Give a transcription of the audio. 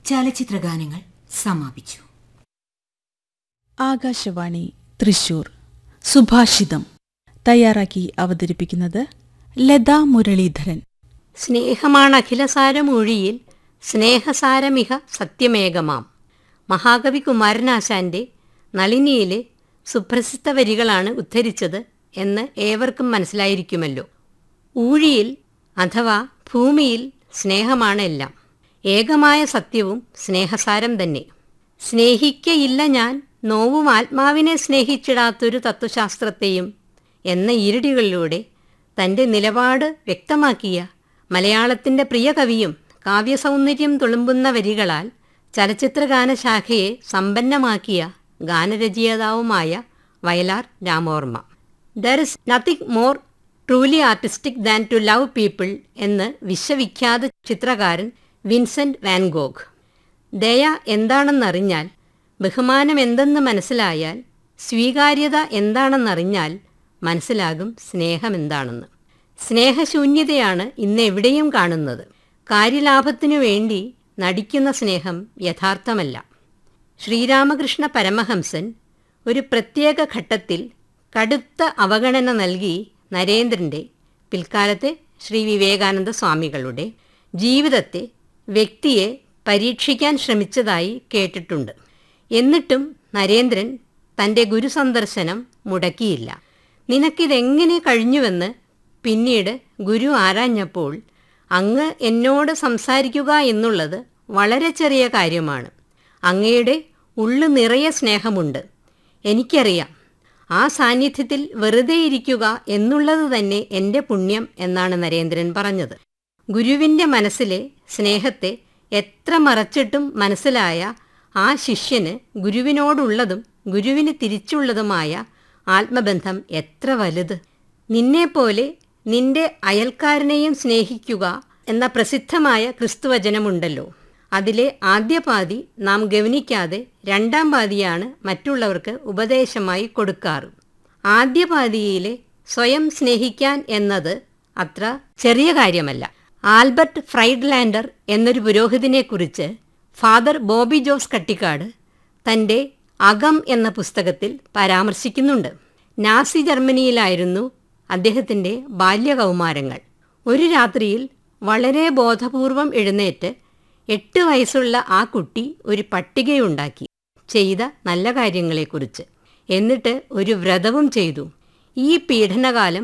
ചലച്ചിത്ര ഗാനങ്ങൾ സമാപിച്ചു ആകാശവാണി തൃശൂർ സുഭാഷിതം തയ്യാറാക്കി അവതരിപ്പിക്കുന്നത് ലതാ മുരളീധരൻ സ്നേഹമാണ് അഖിലസാരമൊഴിയിൽ സ്നേഹസാരമിഹ സത്യമേകമാം മഹാകവി കുമാരനാശാന്റെ നളിനിയിലെ സുപ്രസിദ്ധ വരികളാണ് ഉദ്ധരിച്ചത് എന്ന് ഏവർക്കും മനസ്സിലായിരിക്കുമല്ലോ ഊഴിയിൽ അഥവാ ഭൂമിയിൽ സ്നേഹമാണ് എല്ലാം ഏകമായ സത്യവും സ്നേഹസാരം തന്നെ സ്നേഹിക്കയില്ല ഞാൻ നോവും ആത്മാവിനെ സ്നേഹിച്ചിടാത്തൊരു തത്വശാസ്ത്രത്തെയും എന്ന ഈരടികളിലൂടെ തൻ്റെ നിലപാട് വ്യക്തമാക്കിയ മലയാളത്തിൻ്റെ പ്രിയ കവിയും കാവ്യസൗന്ദര്യം തുളുമ്പുന്ന വരികളാൽ ചലച്ചിത്രഗാനശാഖയെ സമ്പന്നമാക്കിയ ഗാനരചയിതാവുമായ Vayalar Ramavarma there is nothing more truly artistic than to love people എന്ന് വിശ്വവിഖ്യാത ചിത്രകാരൻ വിൻസെന്റ് വാൻഗോഗ് ദയ എന്താണെന്നറിഞ്ഞാൽ ബഹുമാനം എന്തെന്ന് മനസ്സിലായാൽ സ്വീകാര്യത എന്താണെന്നറിഞ്ഞാൽ മനസ്സിലാകും സ്നേഹം എന്താണെന്ന് സ്നേഹശൂന്യതയാണ് ഇന്ന് എവിടെയും കാണുന്നത് കാര്യലാഭത്തിനു വേണ്ടി നടിക്കുന്ന സ്നേഹം യഥാർത്ഥമല്ല ശ്രീരാമകൃഷ്ണ പരമഹംസൻ ഒരു പ്രത്യേക ഘട്ടത്തിൽ കടുത്ത അവഗണന നൽകി നരേന്ദ്രൻ്റെ പിൽക്കാലത്തെ ശ്രീ വിവേകാനന്ദ സ്വാമികളുടെ ജീവിതത്തെ വ്യക്തിയെ പരീക്ഷിക്കാൻ ശ്രമിച്ചതായി കേട്ടിട്ടുണ്ട് എന്നിട്ടും നരേന്ദ്രൻ തൻ്റെ ഗുരുസന്ദർശനം മുടക്കിയില്ല നിനക്കിതെങ്ങനെ കഴിഞ്ഞുവെന്ന് പിന്നീട് ഗുരു ആരാഞ്ഞപ്പോൾ അങ്ങ് എന്നോട് സംസാരിക്കുക എന്നുള്ളത് വളരെ ചെറിയ കാര്യമാണ് അങ്ങയുടെ ഉള്ളു നിറയെ സ്നേഹമുണ്ട് എനിക്കറിയാം ആ സാന്നിധ്യത്തിൽ വെറുതെ ഇരിക്കുക എന്നുള്ളത് തന്നെ എൻ്റെ പുണ്യം എന്നാണ് നരേന്ദ്രൻ പറഞ്ഞത് ഗുരുവിൻ്റെ മനസ്സിലെ സ്നേഹത്തെ എത്ര മറച്ചിട്ടും മനസ്സിലായ ആ ശിഷ്യന് ഗുരുവിനോടുള്ളതും ഗുരുവിന് തിരിച്ചുള്ളതുമായ ആത്മബന്ധം എത്ര വലുത് നിന്നെപ്പോലെ നിന്റെ അയൽക്കാരനെയും സ്നേഹിക്കുക എന്ന പ്രസിദ്ധമായ ക്രിസ്തുവചനമുണ്ടല്ലോ അതിലെ ആദ്യ പാതി നാം ഗവനിക്കാതെ രണ്ടാം പാതിയാണ് മറ്റുള്ളവർക്ക് ഉപദേശമായി കൊടുക്കാറ് ആദ്യ പാതിയിലെ സ്വയം സ്നേഹിക്കാൻ എന്നത് അത്ര ചെറിയ കാര്യമല്ല ആൽബർട്ട് ഫ്രൈഡ്ലാൻഡർ എന്നൊരു പുരോഹിതനെക്കുറിച്ച് ഫാദർ ബോബി ജോസ് കട്ടിക്കാട് തൻ്റെ അകം എന്ന പുസ്തകത്തിൽ പരാമർശിക്കുന്നുണ്ട് നാസി ജർമ്മനിയിലായിരുന്നു അദ്ദേഹത്തിൻ്റെ ബാല്യകൗമാരങ്ങൾ ഒരു രാത്രിയിൽ വളരെ ബോധപൂർവം എഴുന്നേറ്റ് എട്ട് വയസ്സുള്ള ആ കുട്ടി ഒരു പട്ടികയുണ്ടാക്കി ചെയ്ത നല്ല കാര്യങ്ങളെക്കുറിച്ച് എന്നിട്ട് ഒരു വ്രതവും ചെയ്തു ഈ പീഡനകാലം